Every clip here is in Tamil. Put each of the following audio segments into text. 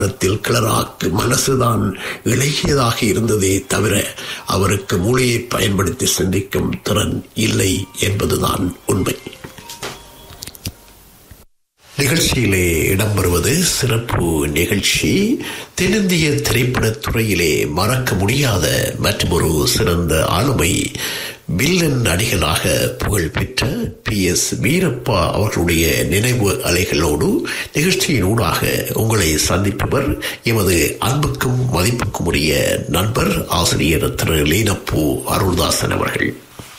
இடத்தில் கிளராக்கு மனசுதான் இளகியதாக இருந்ததே தவிர அவருக்கு மூளையை பயன்படுத்தி சிந்திக்கும் திறன் இல்லை என்பதுதான் உண்மை நிகழ்ச்சியிலே இடம்பெறுவது சிறப்பு நிகழ்ச்சி தென்னிந்திய திரைப்படத் துறையிலே மறக்க முடியாத மற்றொரு சிறந்த ஆளுமை வில்லன் நடிகனாக புகழ்பெற்ற பி எஸ் வீரப்பா அவர்களுடைய நினைவு அலைகளோடு நிகழ்ச்சியினூடாக உங்களை சந்திப்பவர் எமது அன்புக்கும் மதிப்புக்கும் உரிய நண்பர் ஆசிரியர் திரு லீனப்பூ அருள்தாசன் அவர்கள்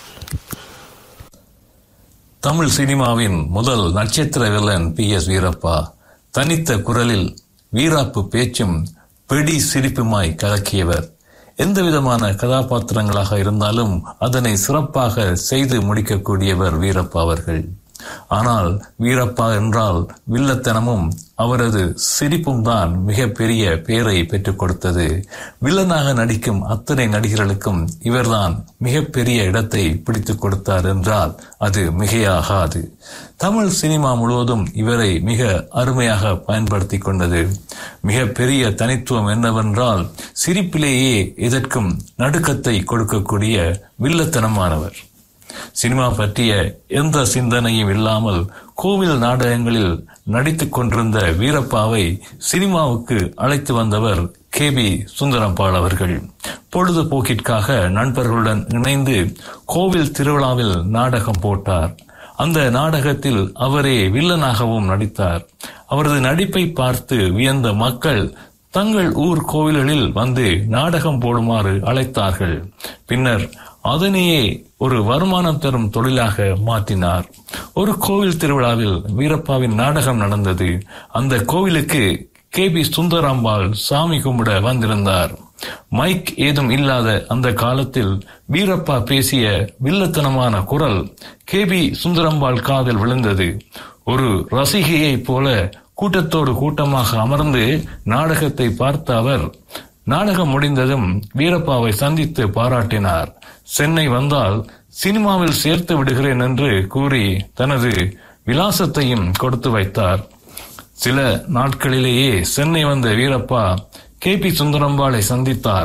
தமிழ் சினிமாவின் முதல் நட்சத்திர வில்லன் பி எஸ் வீரப்பா தனித்த குரலில் வீராப்பு பேச்சும் பெடி சிரிப்புமாய் கலக்கியவர் எந்த விதமான கதாபாத்திரங்களாக இருந்தாலும் அதனை சிறப்பாக செய்து முடிக்கக்கூடியவர் வீரப்பா அவர்கள் ஆனால் வீரப்பா என்றால் வில்லத்தனமும் அவரது சிரிப்பும் தான் மிகப்பெரிய பெயரை பெற்றுக் கொடுத்தது வில்லனாக நடிக்கும் அத்தனை நடிகர்களுக்கும் இவர்தான் மிகப்பெரிய இடத்தை பிடித்துக் கொடுத்தார் என்றால் அது மிகையாகாது தமிழ் சினிமா முழுவதும் இவரை மிக அருமையாக பயன்படுத்தி கொண்டது மிக பெரிய தனித்துவம் என்னவென்றால் சிரிப்பிலேயே எதற்கும் நடுக்கத்தை கொடுக்கக்கூடிய வில்லத்தனமானவர் சினிமா பற்றிய எந்த சிந்தனையும் இல்லாமல் கோவில் நாடகங்களில் நடித்துக் கொண்டிருந்த வீரப்பாவை சினிமாவுக்கு அழைத்து வந்தவர் கே பி சுந்தரம்பாள் அவர்கள் பொழுதுபோக்கிற்காக நண்பர்களுடன் இணைந்து கோவில் திருவிழாவில் நாடகம் போட்டார் அந்த நாடகத்தில் அவரே வில்லனாகவும் நடித்தார் அவரது நடிப்பை பார்த்து வியந்த மக்கள் தங்கள் ஊர் கோவில்களில் வந்து நாடகம் போடுமாறு அழைத்தார்கள் பின்னர் அதனையே ஒரு வருமானம் தரும் தொழிலாக மாற்றினார் ஒரு கோவில் திருவிழாவில் வீரப்பாவின் நாடகம் நடந்தது அந்த கோவிலுக்கு கே பி சுந்தராம்பாள் சாமி கும்பிட வந்திருந்தார் மைக் ஏதும் இல்லாத அந்த காலத்தில் வீரப்பா பேசிய வில்லத்தனமான குரல் கே பி சுந்தரம்பாள் காதில் விழுந்தது ஒரு ரசிகையைப் போல கூட்டத்தோடு கூட்டமாக அமர்ந்து நாடகத்தை பார்த்த அவர் நாடகம் முடிந்ததும் வீரப்பாவை சந்தித்து பாராட்டினார் சென்னை வந்தால் சினிமாவில் சேர்த்து விடுகிறேன் என்று கூறி தனது விலாசத்தையும் கொடுத்து வைத்தார் சில நாட்களிலேயே சென்னை வந்த வீரப்பா கே பி சுந்தரம்பாளை சந்தித்தார்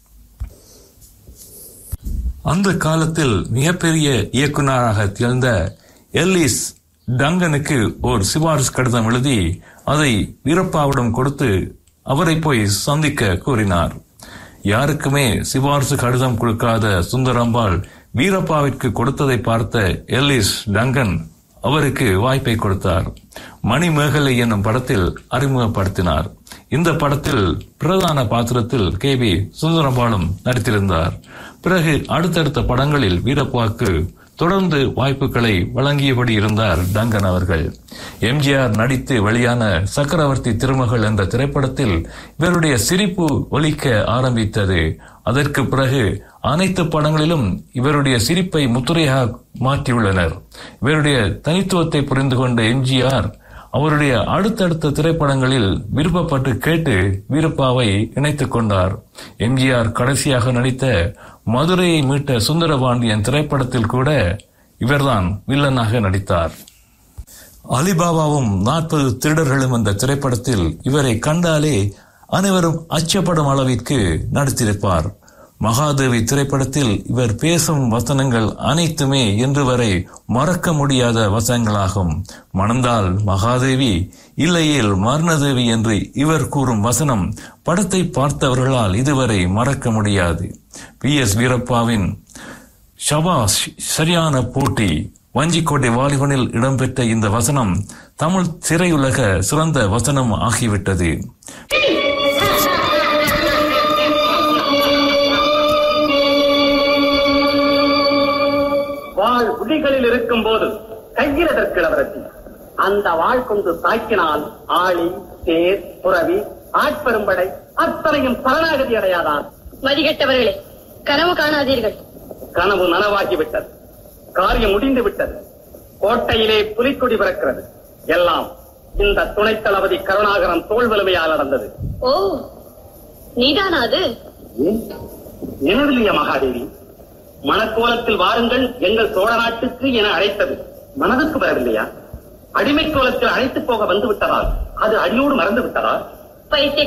அந்த காலத்தில் மிகப்பெரிய இயக்குநராக திகழ்ந்த எல்லிஸ் டங்கனுக்கு ஒரு சிபாரிசு கடிதம் எழுதி அதை வீரப்பாவிடம் கொடுத்து அவரை போய் சந்திக்க கூறினார் யாருக்குமே சிபாரிசு கடிதம் கொடுக்காத சுந்தரம்பாள் வீரப்பாவிற்கு கொடுத்ததை பார்த்த எல்லிஸ் டங்கன் அவருக்கு வாய்ப்பை கொடுத்தார் மணிமேகலை என்னும் படத்தில் அறிமுகப்படுத்தினார் இந்த படத்தில் பிரதான பாத்திரத்தில் கே பி சுந்தரபாலும் நடித்திருந்தார் பிறகு அடுத்தடுத்த படங்களில் வீரப்பாக்கு தொடர்ந்து வாய்ப்புகளை வழங்கியபடி இருந்தார் டங்கன் அவர்கள் எம்ஜிஆர் நடித்து வெளியான சக்கரவர்த்தி திருமகள் என்ற திரைப்படத்தில் இவருடைய சிரிப்பு ஒலிக்க ஆரம்பித்தது அதற்கு பிறகு அனைத்து படங்களிலும் இவருடைய சிரிப்பை முத்திரையாக மாற்றியுள்ளனர் இவருடைய தனித்துவத்தை புரிந்து கொண்ட எம்ஜிஆர் அவருடைய அடுத்தடுத்த திரைப்படங்களில் விருப்பப்பட்டு கேட்டு வீரப்பாவை இணைத்துக் கொண்டார் எம்ஜிஆர் கடைசியாக நடித்த மதுரையை மீட்ட சுந்தரபாண்டியன் திரைப்படத்தில் கூட இவர்தான் வில்லனாக நடித்தார் அலிபாபாவும் நாற்பது திருடர்களும் என்ற திரைப்படத்தில் இவரை கண்டாலே அனைவரும் அச்சப்படும் அளவிற்கு நடித்திருப்பார் மகாதேவி திரைப்படத்தில் இவர் பேசும் வசனங்கள் அனைத்துமே இன்று வரை மறக்க முடியாத வசனங்களாகும் மணந்தால் மகாதேவி இல்லையேல் மரணதேவி என்று இவர் கூறும் வசனம் படத்தை பார்த்தவர்களால் இதுவரை மறக்க முடியாது பி எஸ் வீரப்பாவின் ஷபாஷ் சரியான போட்டி வஞ்சிக்கோட்டை வாலிபனில் இடம்பெற்ற இந்த வசனம் தமிழ் திரையுலக சிறந்த வசனம் ஆகிவிட்டது வாழ் குடிகளில் இருக்கும் போது கையில் எதற்கிழவரத்தி அந்த வாழ் கொண்டு தாக்கினால் ஆளி தேர் புறவி ஆட்பெரும்படை அத்தனையும் சரணாகதி அடையாதான் மதிகெட்டவர்களே கனவு காணாதீர்கள் கனவு நனவாகிவிட்டது காரியம் முடிந்து விட்டது கோட்டையிலே புலிக்கொடி பிறக்கிறது எல்லாம் இந்த துணை தளபதி கருணாகரன் தோல் வலிமையால் நடந்தது ஓ நீதானா அது ஏன்? நினைவில்லையா மகாதேவி மணக்கோலத்தில் வாருங்கள் எங்கள் சோழ நாட்டுக்கு என அழைத்தது மனதுக்கு வரவில்லையா அடிமை கோலத்தில் அழைத்து போக வந்து விட்டதால் அது அடியோடு மறந்து விட்டதா பைத்திய